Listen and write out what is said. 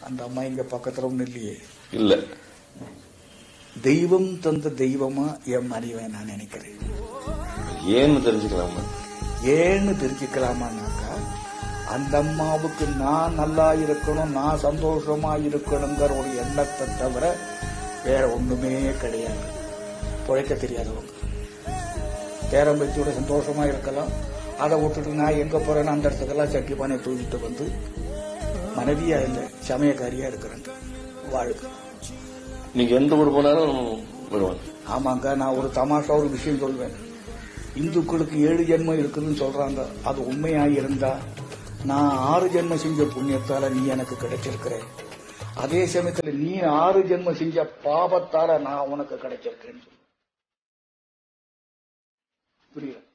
அந்த அம்மா இங்க பக்கத்துல ஒண்ணு இல்லையே இல்ல தெய்வம் தந்த தெய்வமா என் மனைவன் நான் நினைக்கிறேன் ஏன்னு தெரிஞ்சுக்கலாமா ஏன்னு தெரிஞ்சுக்கலாமான்னாக்கா அந்த அம்மாவுக்கு நான் நல்லா இருக்கணும் நான் சந்தோஷமா இருக்கணுங்கிற ஒரு எண்ணத்தை தவிர வேற ஒண்ணுமே கிடையாது பிழைக்க தெரியாதவங்க பேரம்பத்தியோட சந்தோஷமா இருக்கலாம் அதை விட்டுட்டு நான் எங்க போறேன்னு அந்த இடத்துக்கெல்லாம் சட்டி பானை தூக்கிட்டு வந்து மனைவியா இல்லை சமயக்காரியா இருக்கிறேன் வாழ்க்கை நீங்க எந்த ஊர் போனாலும் வருவாங்க ஆமாங்க நான் ஒரு தமாஷா ஒரு விஷயம் சொல்வேன் இந்துக்களுக்கு ஏழு ஜென்மம் இருக்குதுன்னு சொல்றாங்க அது உண்மையா இருந்தா நான் ஆறு ஜென்மம் செஞ்ச புண்ணியத்தால நீ எனக்கு கிடைச்சிருக்கிற அதே சமயத்துல நீ ஆறு ஜென்மம் செஞ்ச பாபத்தால நான் உனக்கு கிடைச்சிருக்கேன்னு சொல்லு. புரியுது